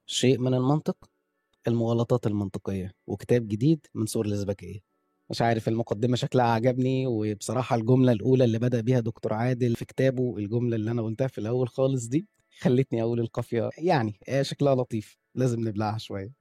شيء من المنطق المغالطات المنطقية وكتاب جديد من سور الأزبكية مش عارف المقدمة شكلها عجبني وبصراحة الجملة الأولى اللي بدأ بيها دكتور عادل في كتابه الجملة اللي أنا قلتها في الأول خالص دي خلتني أقول القافية يعني آه، شكلها لطيف لازم نبلعها شوية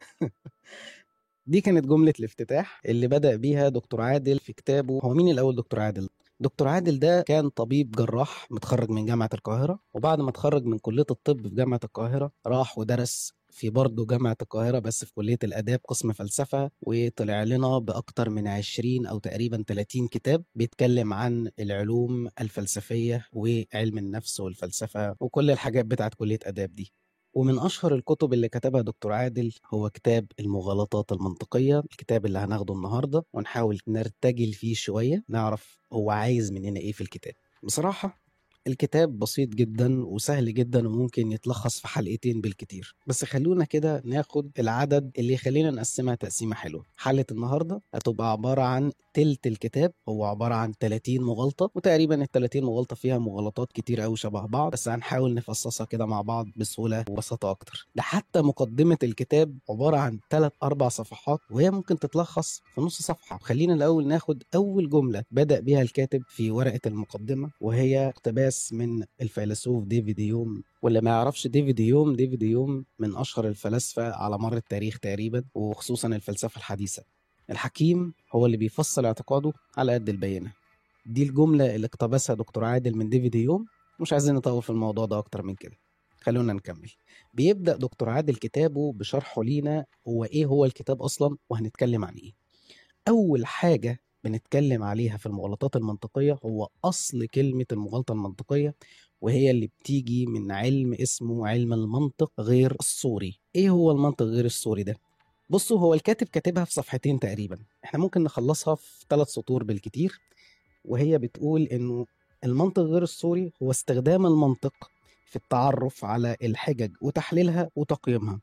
دي كانت جملة الافتتاح اللي بدأ بيها دكتور عادل في كتابه هو مين الأول دكتور عادل؟ دكتور عادل ده كان طبيب جراح متخرج من جامعة القاهرة وبعد ما اتخرج من كلية الطب في جامعة القاهرة راح ودرس في برضه جامعة القاهرة بس في كلية الآداب قسم فلسفة وطلع لنا بأكتر من 20 أو تقريبا 30 كتاب بيتكلم عن العلوم الفلسفية وعلم النفس والفلسفة وكل الحاجات بتاعت كلية آداب دي ومن أشهر الكتب اللي كتبها دكتور عادل هو كتاب المغالطات المنطقية الكتاب اللي هناخده النهاردة ونحاول نرتجل فيه شوية نعرف هو عايز مننا إيه في الكتاب بصراحة الكتاب بسيط جدا وسهل جدا وممكن يتلخص في حلقتين بالكتير بس خلونا كده ناخد العدد اللي يخلينا نقسمها تقسيمة حلوة حلقة النهاردة هتبقى عبارة عن تلت الكتاب هو عبارة عن 30 مغالطة وتقريبا ال 30 مغالطة فيها مغالطات كتير قوي شبه بعض بس هنحاول نفصصها كده مع بعض بسهولة وبساطة أكتر ده حتى مقدمة الكتاب عبارة عن 3 أربع صفحات وهي ممكن تتلخص في نص صفحة خلينا الأول ناخد أول جملة بدأ بيها الكاتب في ورقة المقدمة وهي اقتباس من الفيلسوف ديفيد يوم واللي ما يعرفش ديفيد يوم ديفيد يوم من أشهر الفلاسفة على مر التاريخ تقريبا وخصوصا الفلسفة الحديثة الحكيم هو اللي بيفصل اعتقاده على قد البينة دي الجملة اللي اقتبسها دكتور عادل من ديفيد يوم مش عايزين نطول في الموضوع ده أكتر من كده خلونا نكمل بيبدأ دكتور عادل كتابه بشرحه لينا هو إيه هو الكتاب أصلا وهنتكلم عن إيه أول حاجة بنتكلم عليها في المغالطات المنطقية هو أصل كلمة المغالطة المنطقية وهي اللي بتيجي من علم اسمه علم المنطق غير الصوري إيه هو المنطق غير الصوري ده؟ بصوا هو الكاتب كاتبها في صفحتين تقريبا احنا ممكن نخلصها في ثلاث سطور بالكتير وهي بتقول انه المنطق غير الصوري هو استخدام المنطق في التعرف على الحجج وتحليلها وتقييمها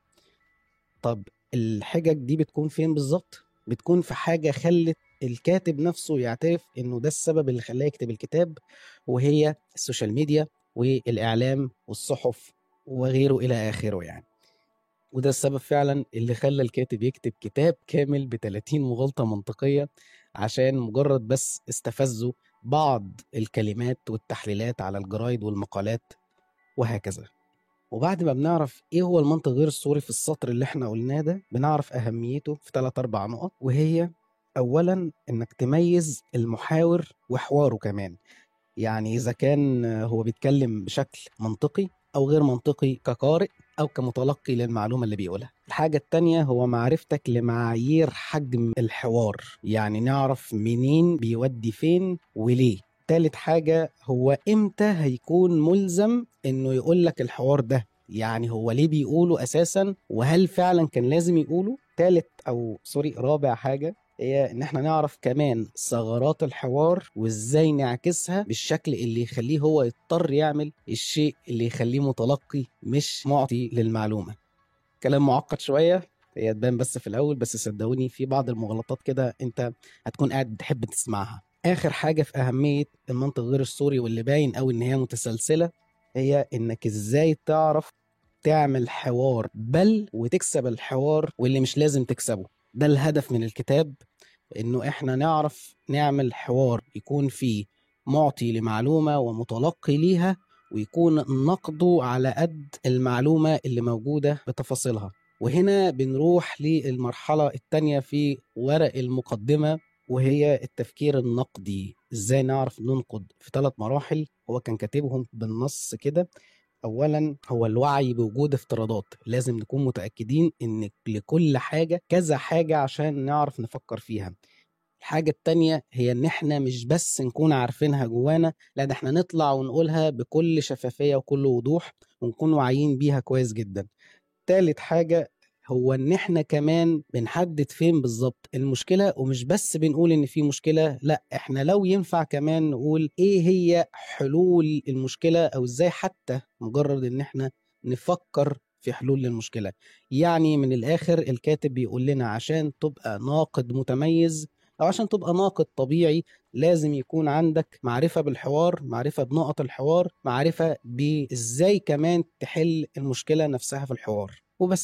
طب الحجج دي بتكون فين بالظبط بتكون في حاجة خلت الكاتب نفسه يعترف انه ده السبب اللي خلاه يكتب الكتاب وهي السوشيال ميديا والاعلام والصحف وغيره الى اخره يعني وده السبب فعلا اللي خلى الكاتب يكتب كتاب كامل ب 30 مغالطه منطقيه عشان مجرد بس استفزوا بعض الكلمات والتحليلات على الجرايد والمقالات وهكذا وبعد ما بنعرف ايه هو المنطق غير الصوري في السطر اللي احنا قلناه ده بنعرف اهميته في ثلاث اربع نقط وهي اولا انك تميز المحاور وحواره كمان يعني اذا كان هو بيتكلم بشكل منطقي او غير منطقي كقارئ او كمتلقي للمعلومه اللي بيقولها الحاجه التانية هو معرفتك لمعايير حجم الحوار يعني نعرف منين بيودي فين وليه تالت حاجة هو امتى هيكون ملزم انه يقول لك الحوار ده يعني هو ليه بيقوله اساسا وهل فعلا كان لازم يقوله تالت او سوري رابع حاجة هي ان احنا نعرف كمان ثغرات الحوار وازاي نعكسها بالشكل اللي يخليه هو يضطر يعمل الشيء اللي يخليه متلقي مش معطي للمعلومة كلام معقد شوية هي تبان بس في الاول بس صدقوني في بعض المغالطات كده انت هتكون قاعد تحب تسمعها اخر حاجة في اهمية المنطق غير السوري واللي باين قوي ان هي متسلسلة هي انك ازاي تعرف تعمل حوار بل وتكسب الحوار واللي مش لازم تكسبه ده الهدف من الكتاب انه احنا نعرف نعمل حوار يكون فيه معطي لمعلومه ومتلقي ليها ويكون نقده على قد المعلومه اللي موجوده بتفاصيلها وهنا بنروح للمرحله الثانيه في ورق المقدمه وهي التفكير النقدي ازاي نعرف ننقد في ثلاث مراحل هو كان كاتبهم بالنص كده اولا هو الوعي بوجود افتراضات لازم نكون متاكدين ان لكل حاجه كذا حاجه عشان نعرف نفكر فيها الحاجة التانية هي إن إحنا مش بس نكون عارفينها جوانا، لا ده إحنا نطلع ونقولها بكل شفافية وكل وضوح ونكون واعيين بيها كويس جدا. تالت حاجة هو إن إحنا كمان بنحدد فين بالظبط المشكلة ومش بس بنقول إن في مشكلة، لا إحنا لو ينفع كمان نقول إيه هي حلول المشكلة أو إزاي حتى مجرد إن إحنا نفكر في حلول للمشكلة. يعني من الآخر الكاتب بيقول لنا عشان تبقى ناقد متميز او عشان تبقى ناقد طبيعي لازم يكون عندك معرفه بالحوار معرفه بنقط الحوار معرفه بازاي كمان تحل المشكله نفسها في الحوار وبس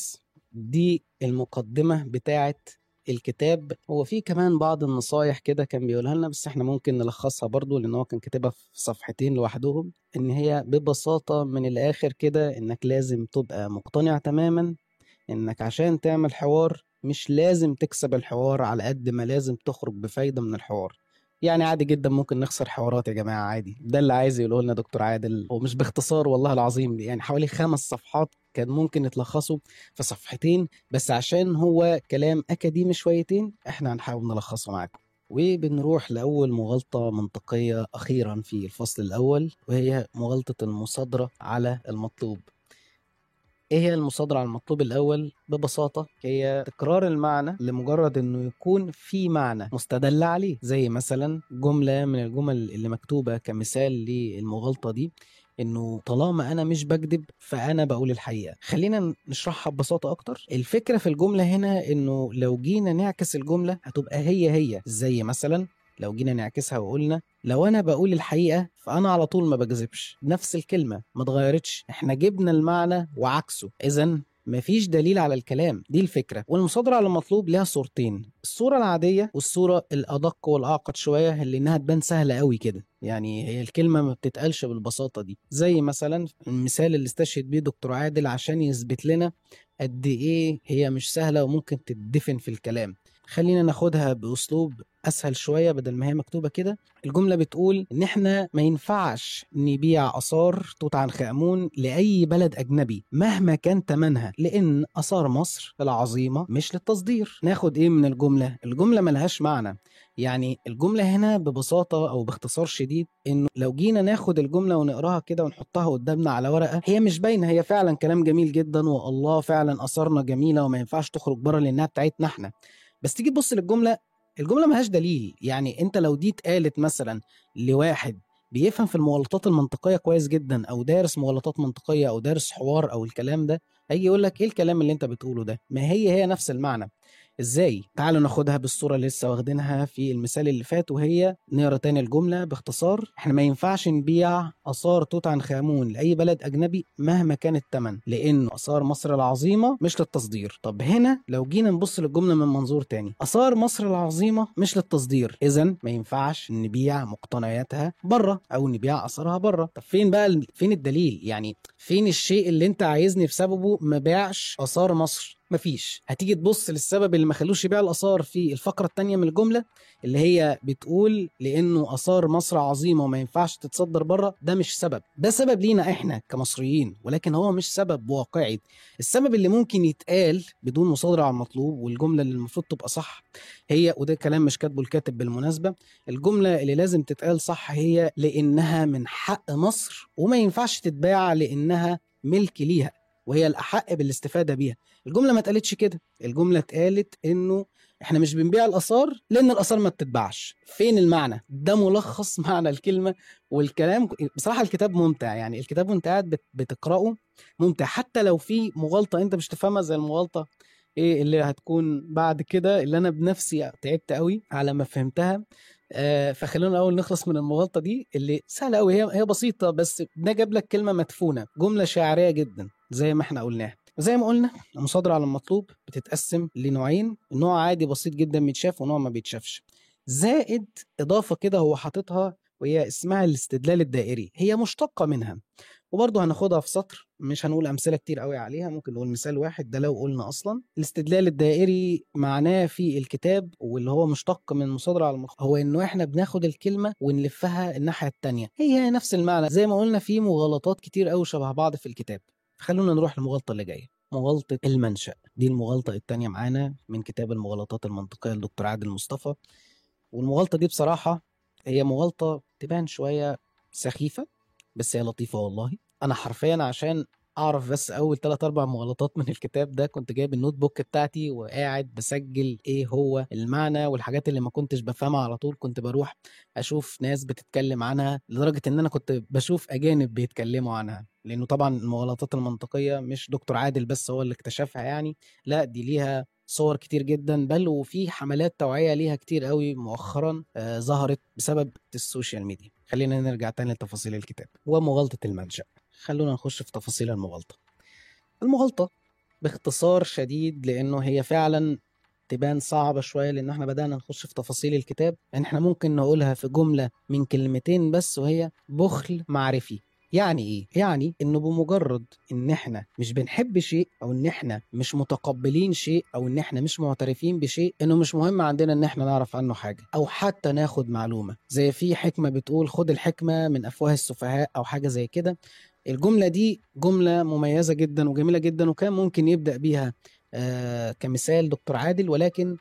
دي المقدمة بتاعة الكتاب هو في كمان بعض النصايح كده كان بيقولها لنا بس احنا ممكن نلخصها برضو لان هو كان كاتبها في صفحتين لوحدهم ان هي ببساطة من الاخر كده انك لازم تبقى مقتنع تماما انك عشان تعمل حوار مش لازم تكسب الحوار على قد ما لازم تخرج بفايدة من الحوار يعني عادي جدا ممكن نخسر حوارات يا جماعة عادي ده اللي عايز يقوله لنا دكتور عادل ومش باختصار والله العظيم يعني حوالي خمس صفحات كان ممكن نتلخصه في صفحتين بس عشان هو كلام أكاديمي شويتين احنا هنحاول نلخصه معاكم وبنروح لأول مغالطة منطقية أخيرا في الفصل الأول وهي مغالطة المصادرة على المطلوب ايه هي المصادرة على المطلوب الأول؟ ببساطة هي تكرار المعنى لمجرد انه يكون في معنى مستدل عليه زي مثلا جملة من الجمل اللي مكتوبة كمثال للمغالطة دي انه طالما انا مش بكذب فانا بقول الحقيقه خلينا نشرحها ببساطه اكتر الفكره في الجمله هنا انه لو جينا نعكس الجمله هتبقى هي هي زي مثلا لو جينا نعكسها وقلنا لو انا بقول الحقيقه فانا على طول ما بكذبش نفس الكلمه ما اتغيرتش احنا جبنا المعنى وعكسه اذا مفيش دليل على الكلام دي الفكرة والمصادرة على المطلوب لها صورتين الصورة العادية والصورة الأدق والأعقد شوية اللي إنها تبان سهلة قوي كده يعني هي الكلمة ما بتتقالش بالبساطة دي زي مثلا المثال اللي استشهد بيه دكتور عادل عشان يثبت لنا قد إيه هي مش سهلة وممكن تدفن في الكلام خلينا ناخدها بأسلوب اسهل شويه بدل ما هي مكتوبه كده الجمله بتقول ان احنا ما ينفعش نبيع اثار توت عنخ امون لاي بلد اجنبي مهما كان ثمنها لان اثار مصر العظيمه مش للتصدير ناخد ايه من الجمله الجمله ملهاش معنى يعني الجملة هنا ببساطة أو باختصار شديد إنه لو جينا ناخد الجملة ونقراها كده ونحطها قدامنا على ورقة هي مش باينة هي فعلا كلام جميل جدا والله فعلا أثارنا جميلة وما ينفعش تخرج بره لأنها بتاعتنا إحنا بس تيجي تبص للجملة الجمله ملهاش دليل يعني انت لو دي اتقالت مثلا لواحد بيفهم في المغالطات المنطقيه كويس جدا او دارس مغالطات منطقيه او دارس حوار او الكلام ده هيجي يقول لك ايه الكلام اللي انت بتقوله ده ما هي هي نفس المعنى ازاي تعالوا ناخدها بالصوره اللي لسه واخدينها في المثال اللي فات وهي نقرا تاني الجمله باختصار احنا ما ينفعش نبيع اثار توت عنخ امون لاي بلد اجنبي مهما كان الثمن لان اثار مصر العظيمه مش للتصدير طب هنا لو جينا نبص للجمله من منظور تاني اثار مصر العظيمه مش للتصدير اذا ما ينفعش نبيع مقتنياتها بره او نبيع اثارها بره طب فين بقى فين الدليل يعني فين الشيء اللي انت عايزني بسببه ما بيعش اثار مصر مفيش هتيجي تبص للسبب اللي ما خلوش يبيع الاثار في الفقره الثانيه من الجمله اللي هي بتقول لانه اثار مصر عظيمه وما ينفعش تتصدر بره ده مش سبب ده سبب لينا احنا كمصريين ولكن هو مش سبب واقعي السبب اللي ممكن يتقال بدون مصادره على المطلوب والجمله اللي المفروض تبقى صح هي وده كلام مش كاتبه الكاتب بالمناسبه الجمله اللي لازم تتقال صح هي لانها من حق مصر وما ينفعش تتباع لانها ملك ليها وهي الاحق بالاستفاده بيها الجمله ما اتقالتش كده الجمله اتقالت انه احنا مش بنبيع الاثار لان الاثار ما بتتباعش فين المعنى ده ملخص معنى الكلمه والكلام بصراحه الكتاب ممتع يعني الكتاب وانت قاعد بتقراه ممتع حتى لو في مغالطه انت مش تفهمها زي المغالطه ايه اللي هتكون بعد كده اللي انا بنفسي تعبت قوي على ما فهمتها آه فخلونا الاول نخلص من المغالطه دي اللي سهله قوي هي هي بسيطه بس ده جاب لك كلمه مدفونه جمله شعريه جدا زي ما احنا قلناها زي ما قلنا المصادرة على المطلوب بتتقسم لنوعين نوع عادي بسيط جدا بيتشاف ونوع ما بيتشافش زائد إضافة كده هو حاططها وهي اسمها الاستدلال الدائري هي مشتقة منها وبرضه هناخدها في سطر مش هنقول امثله كتير قوي عليها ممكن نقول مثال واحد ده لو قلنا اصلا الاستدلال الدائري معناه في الكتاب واللي هو مشتق من مصادره على المخ هو انه احنا بناخد الكلمه ونلفها الناحيه الثانيه هي نفس المعنى زي ما قلنا في مغالطات كتير قوي شبه بعض في الكتاب خلونا نروح للمغالطة اللي جاية مغالطة المنشأ دي المغالطة التانية معانا من كتاب المغالطات المنطقية لدكتور عادل مصطفى والمغالطة دي بصراحة هي مغالطة تبان شوية سخيفة بس هي لطيفة والله أنا حرفيا عشان اعرف بس اول ثلاث اربع مغالطات من الكتاب ده كنت جايب النوت بوك بتاعتي وقاعد بسجل ايه هو المعنى والحاجات اللي ما كنتش بفهمها على طول كنت بروح اشوف ناس بتتكلم عنها لدرجه ان انا كنت بشوف اجانب بيتكلموا عنها لانه طبعا المغالطات المنطقيه مش دكتور عادل بس هو اللي اكتشفها يعني لا دي ليها صور كتير جدا بل وفي حملات توعيه ليها كتير قوي مؤخرا آه ظهرت بسبب السوشيال ميديا خلينا نرجع تاني لتفاصيل الكتاب ومغالطه المنشأ خلونا نخش في تفاصيل المغالطة المغالطة باختصار شديد لانه هي فعلا تبان صعبة شوية لأن احنا بدأنا نخش في تفاصيل الكتاب يعني احنا ممكن نقولها في جملة من كلمتين بس وهي بخل معرفي يعني ايه؟ يعني انه بمجرد ان احنا مش بنحب شيء او ان احنا مش متقبلين شيء او ان احنا مش معترفين بشيء انه مش مهم عندنا ان احنا نعرف عنه حاجة او حتى ناخد معلومة زي في حكمة بتقول خد الحكمة من افواه السفهاء او حاجة زي كده الجملة دي جملة مميزة جدا وجميلة جدا وكان ممكن يبدأ بيها آه كمثال دكتور عادل ولكن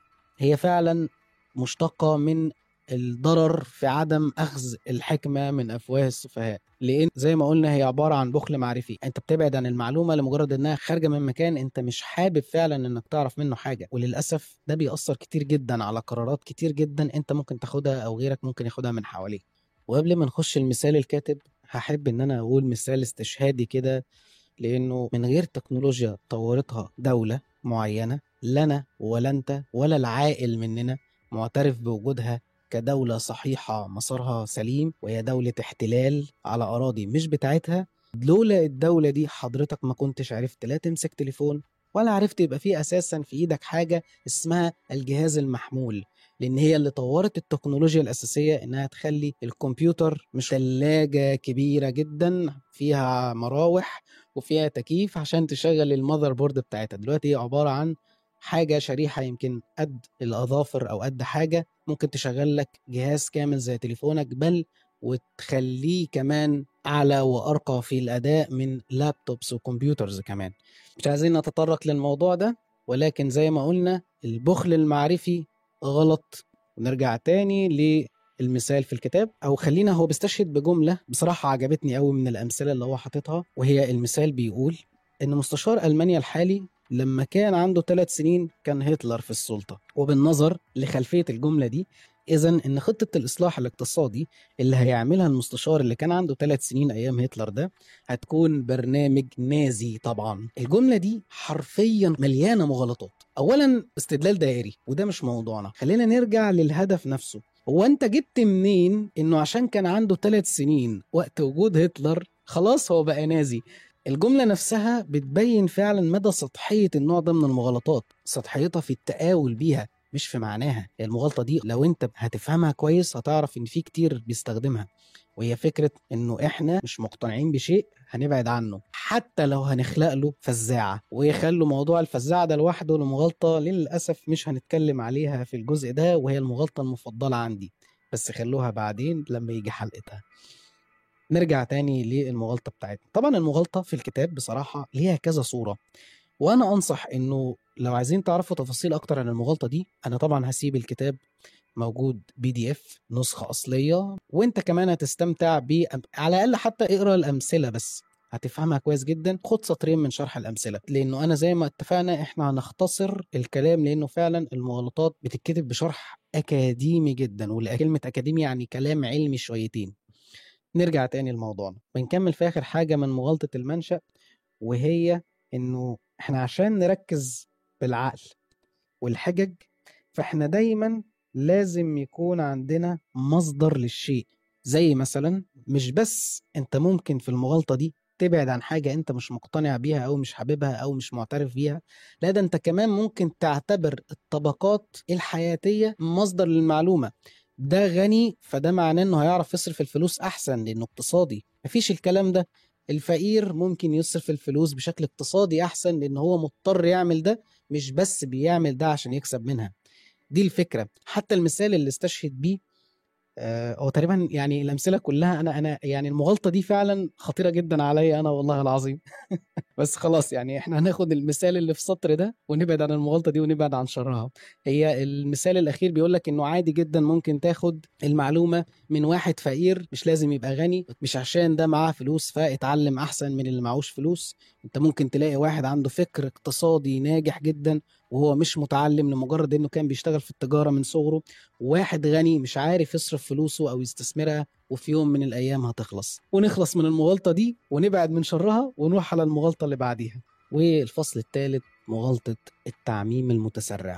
هي فعلا مشتقة من الضرر في عدم أخذ الحكمة من أفواه السفهاء لأن زي ما قلنا هي عبارة عن بخل معرفي أنت بتبعد عن المعلومة لمجرد أنها خارجة من مكان أنت مش حابب فعلا أنك تعرف منه حاجة وللأسف ده بيأثر كتير جدا على قرارات كتير جدا أنت ممكن تاخدها أو غيرك ممكن ياخدها من حواليك وقبل ما نخش المثال الكاتب هحب ان انا اقول مثال استشهادي كده لانه من غير تكنولوجيا طورتها دولة معينة لنا ولا انت ولا العاقل مننا معترف بوجودها كدولة صحيحة مسارها سليم وهي دولة احتلال على أراضي مش بتاعتها لولا الدولة دي حضرتك ما كنتش عرفت لا تمسك تليفون ولا عرفت يبقى فيه أساسا في إيدك حاجة اسمها الجهاز المحمول لان هي اللي طورت التكنولوجيا الاساسيه انها تخلي الكمبيوتر مش ثلاجه كبيره جدا فيها مراوح وفيها تكييف عشان تشغل المذر بورد بتاعتها دلوقتي هي عباره عن حاجه شريحه يمكن قد الاظافر او قد حاجه ممكن تشغل لك جهاز كامل زي تليفونك بل وتخليه كمان اعلى وارقى في الاداء من لابتوبس وكمبيوترز كمان مش عايزين نتطرق للموضوع ده ولكن زي ما قلنا البخل المعرفي غلط ونرجع تاني للمثال في الكتاب او خلينا هو بيستشهد بجمله بصراحه عجبتني قوي من الامثله اللي هو حاططها وهي المثال بيقول ان مستشار المانيا الحالي لما كان عنده ثلاث سنين كان هتلر في السلطه وبالنظر لخلفيه الجمله دي اذا ان خطه الاصلاح الاقتصادي اللي هيعملها المستشار اللي كان عنده ثلاث سنين ايام هتلر ده هتكون برنامج نازي طبعا الجمله دي حرفيا مليانه مغالطات اولا استدلال دائري وده مش موضوعنا خلينا نرجع للهدف نفسه هو انت جبت منين انه عشان كان عنده ثلاث سنين وقت وجود هتلر خلاص هو بقى نازي الجملة نفسها بتبين فعلا مدى سطحية النوع ده من المغالطات سطحيتها في التآول بيها مش في معناها المغالطة دي لو انت هتفهمها كويس هتعرف ان في كتير بيستخدمها وهي فكرة انه احنا مش مقتنعين بشيء هنبعد عنه حتى لو هنخلق له فزاعة ويخلوا موضوع الفزاعة ده لوحده لمغالطة للأسف مش هنتكلم عليها في الجزء ده وهي المغالطة المفضلة عندي بس خلوها بعدين لما يجي حلقتها نرجع تاني للمغالطة بتاعتنا طبعا المغالطة في الكتاب بصراحة ليها كذا صورة وانا انصح انه لو عايزين تعرفوا تفاصيل اكتر عن المغالطه دي انا طبعا هسيب الكتاب موجود بي دي اف نسخه اصليه وانت كمان هتستمتع ب على الاقل حتى اقرا الامثله بس هتفهمها كويس جدا خد سطرين من شرح الامثله لانه انا زي ما اتفقنا احنا هنختصر الكلام لانه فعلا المغالطات بتتكتب بشرح اكاديمي جدا وكلمه اكاديمي يعني كلام علمي شويتين نرجع تاني لموضوعنا بنكمل في اخر حاجه من مغالطه المنشا وهي انه احنا عشان نركز بالعقل والحجج فاحنا دايما لازم يكون عندنا مصدر للشيء زي مثلا مش بس انت ممكن في المغالطة دي تبعد عن حاجة انت مش مقتنع بيها او مش حاببها او مش معترف بيها لا ده انت كمان ممكن تعتبر الطبقات الحياتية مصدر للمعلومة ده غني فده معناه انه هيعرف يصرف الفلوس احسن لانه اقتصادي مفيش الكلام ده الفقير ممكن يصرف الفلوس بشكل اقتصادي احسن لان هو مضطر يعمل ده مش بس بيعمل ده عشان يكسب منها دي الفكره حتى المثال اللي استشهد بيه هو آه تقريبا يعني الامثله كلها انا انا يعني المغالطه دي فعلا خطيره جدا عليا انا والله العظيم بس خلاص يعني احنا هناخد المثال اللي في السطر ده ونبعد عن المغالطه دي ونبعد عن شرها هي المثال الاخير بيقول لك انه عادي جدا ممكن تاخد المعلومه من واحد فقير مش لازم يبقى غني مش عشان ده معاه فلوس فاتعلم احسن من اللي معهوش فلوس انت ممكن تلاقي واحد عنده فكر اقتصادي ناجح جدا وهو مش متعلم لمجرد انه كان بيشتغل في التجاره من صغره وواحد غني مش عارف يصرف فلوسه او يستثمرها وفي يوم من الايام هتخلص ونخلص من المغالطه دي ونبعد من شرها ونروح على المغالطه اللي بعديها والفصل الثالث مغالطه التعميم المتسرع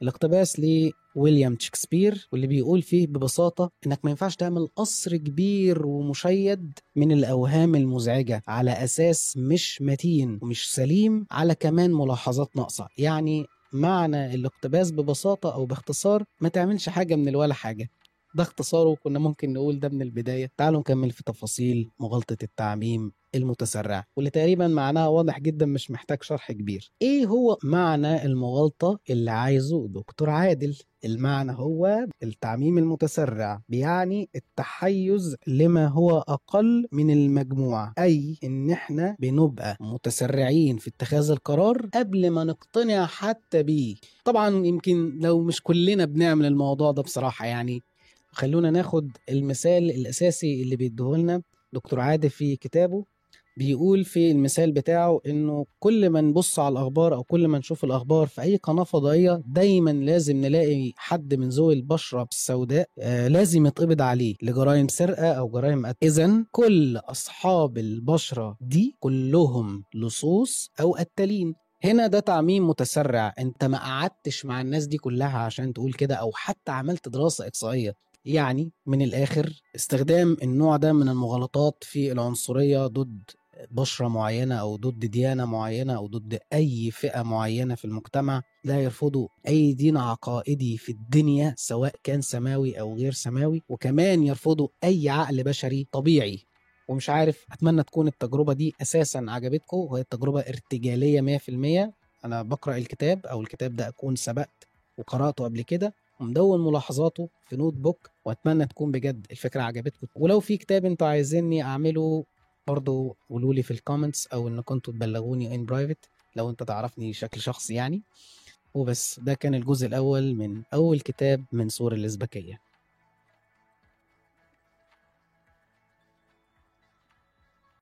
الاقتباس لويليام شكسبير واللي بيقول فيه ببساطة إنك ما ينفعش تعمل قصر كبير ومشيد من الأوهام المزعجة على أساس مش متين ومش سليم على كمان ملاحظات ناقصة يعني معنى الاقتباس ببساطة أو باختصار ما تعملش حاجة من الولا حاجة ده اختصاره كنا ممكن نقول ده من البداية تعالوا نكمل في تفاصيل مغالطة التعميم المتسرع واللي تقريبا معناها واضح جدا مش محتاج شرح كبير ايه هو معنى المغالطة اللي عايزه دكتور عادل المعنى هو التعميم المتسرع بيعني التحيز لما هو اقل من المجموع اي ان احنا بنبقى متسرعين في اتخاذ القرار قبل ما نقتنع حتى بيه طبعا يمكن لو مش كلنا بنعمل الموضوع ده بصراحة يعني خلونا ناخد المثال الاساسي اللي بيديهولنا دكتور عادل في كتابه بيقول في المثال بتاعه انه كل ما نبص على الاخبار او كل ما نشوف الاخبار في اي قناه فضائيه دايما لازم نلاقي حد من ذوي البشره السوداء آه لازم يتقبض عليه لجرائم سرقه او جرائم قتل اذا كل اصحاب البشره دي كلهم لصوص او قتالين هنا ده تعميم متسرع انت ما قعدتش مع الناس دي كلها عشان تقول كده او حتى عملت دراسه اقصائيه يعني من الاخر استخدام النوع ده من المغالطات في العنصريه ضد بشرة معينة أو ضد ديانة معينة أو ضد أي فئة معينة في المجتمع لا يرفضوا أي دين عقائدي في الدنيا سواء كان سماوي أو غير سماوي وكمان يرفضوا أي عقل بشري طبيعي ومش عارف أتمنى تكون التجربة دي أساسا عجبتكم وهي تجربة ارتجالية 100% أنا بقرأ الكتاب أو الكتاب ده أكون سبقت وقرأته قبل كده ومدون ملاحظاته في نوت بوك واتمنى تكون بجد الفكره عجبتكم ولو في كتاب انتوا عايزيني اعمله برضو قولوا لي في الكومنتس او ان كنتوا تبلغوني ان برايفت لو انت تعرفني بشكل شخصي يعني وبس ده كان الجزء الاول من اول كتاب من سور الازبكيه